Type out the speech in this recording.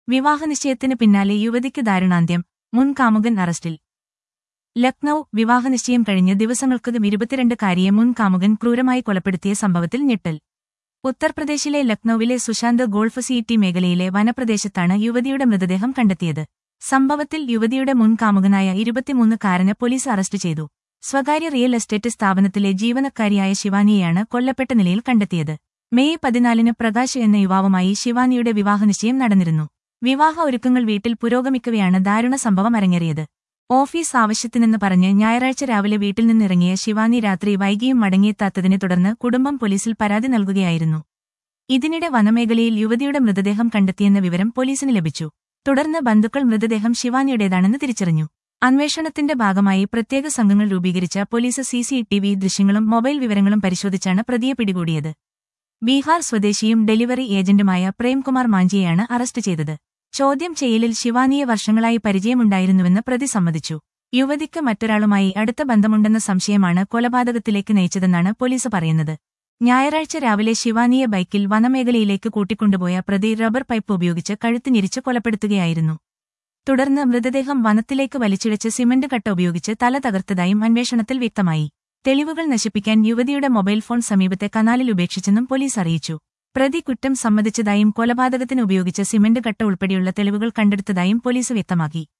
വിവാഹനിശ്ചയത്തിന് പിന്നാലെ യുവതിക്ക് ദാരുണാന്ത്യം മുൻ കാമുകൻ അറസ്റ്റിൽ ലക്നൌ വിവാഹനിശ്ചയം കഴിഞ്ഞ് ദിവസങ്ങൾക്കകം ഇരുപത്തിരണ്ടുകാരിയെ മുൻ കാമുകൻ ക്രൂരമായി കൊലപ്പെടുത്തിയ സംഭവത്തിൽ ഞെട്ടൽ ഉത്തർപ്രദേശിലെ ലക്നൌവിലെ സുശാന്ത് ഗോൾഫ് സിറ്റി മേഖലയിലെ വനപ്രദേശത്താണ് യുവതിയുടെ മൃതദേഹം കണ്ടെത്തിയത് സംഭവത്തിൽ യുവതിയുടെ മുൻ കാമുകനായ ഇരുപത്തിമൂന്നുകാരന് പോലീസ് അറസ്റ്റ് ചെയ്തു സ്വകാര്യ റിയൽ എസ്റ്റേറ്റ് സ്ഥാപനത്തിലെ ജീവനക്കാരിയായ ശിവാനിയെയാണ് കൊല്ലപ്പെട്ട നിലയിൽ കണ്ടെത്തിയത് മെയ് പതിനാലിന് പ്രകാശ് എന്ന യുവാവുമായി ശിവാനിയുടെ വിവാഹനിശ്ചയം നടന്നിരുന്നു വിവാഹ ഒരുക്കങ്ങൾ വീട്ടിൽ പുരോഗമിക്കവെയാണ് ദാരുണ സംഭവം അരങ്ങേറിയത് ഓഫീസ് ആവശ്യത്തിനെന്ന് പറഞ്ഞ് ഞായറാഴ്ച രാവിലെ വീട്ടിൽ നിന്നിറങ്ങിയ ശിവാനി രാത്രി വൈകിയും മടങ്ങിയെത്താത്തതിനെ തുടർന്ന് കുടുംബം പോലീസിൽ പരാതി നൽകുകയായിരുന്നു ഇതിനിടെ വനമേഖലയിൽ യുവതിയുടെ മൃതദേഹം കണ്ടെത്തിയെന്ന വിവരം പോലീസിന് ലഭിച്ചു തുടർന്ന് ബന്ധുക്കൾ മൃതദേഹം ശിവാനിയുടേതാണെന്ന് തിരിച്ചറിഞ്ഞു അന്വേഷണത്തിന്റെ ഭാഗമായി പ്രത്യേക സംഘങ്ങൾ രൂപീകരിച്ച പോലീസ് സിസിടിവി ദൃശ്യങ്ങളും മൊബൈൽ വിവരങ്ങളും പരിശോധിച്ചാണ് പ്രതിയെ പിടികൂടിയത് ബീഹാർ സ്വദേശിയും ഡെലിവറി ഏജന്റുമായ പ്രേംകുമാർ മാഞ്ചിയെയാണ് അറസ്റ്റ് ചെയ്തത് ചോദ്യം ചെയ്യലിൽ ശിവാനിയെ വർഷങ്ങളായി പരിചയമുണ്ടായിരുന്നുവെന്ന് പ്രതി സമ്മതിച്ചു യുവതിക്ക് മറ്റൊരാളുമായി അടുത്ത ബന്ധമുണ്ടെന്ന സംശയമാണ് കൊലപാതകത്തിലേക്ക് നയിച്ചതെന്നാണ് പോലീസ് പറയുന്നത് ഞായറാഴ്ച രാവിലെ ശിവാനിയെ ബൈക്കിൽ വനമേഖലയിലേക്ക് കൂട്ടിക്കൊണ്ടുപോയ പ്രതി റബ്ബർ പൈപ്പ് ഉപയോഗിച്ച് കഴുത്ത് ഞെരിച്ച് കൊലപ്പെടുത്തുകയായിരുന്നു തുടർന്ന് മൃതദേഹം വനത്തിലേക്ക് വലിച്ചിഴച്ച് സിമന്റ് കട്ട ഉപയോഗിച്ച് തല തകർത്തതായും അന്വേഷണത്തിൽ വ്യക്തമായി തെളിവുകൾ നശിപ്പിക്കാൻ യുവതിയുടെ മൊബൈൽ ഫോൺ സമീപത്തെ കനാലിൽ ഉപേക്ഷിച്ചെന്നും പോലീസ് അറിയിച്ചു പ്രതി കുറ്റം സമ്മതിച്ചതായും കൊലപാതകത്തിന് ഉപയോഗിച്ച സിമന്റ് കട്ട ഉൾപ്പെടെയുള്ള തെളിവുകൾ കണ്ടെടുത്തതായും പോലീസ് വ്യക്തമാക്കി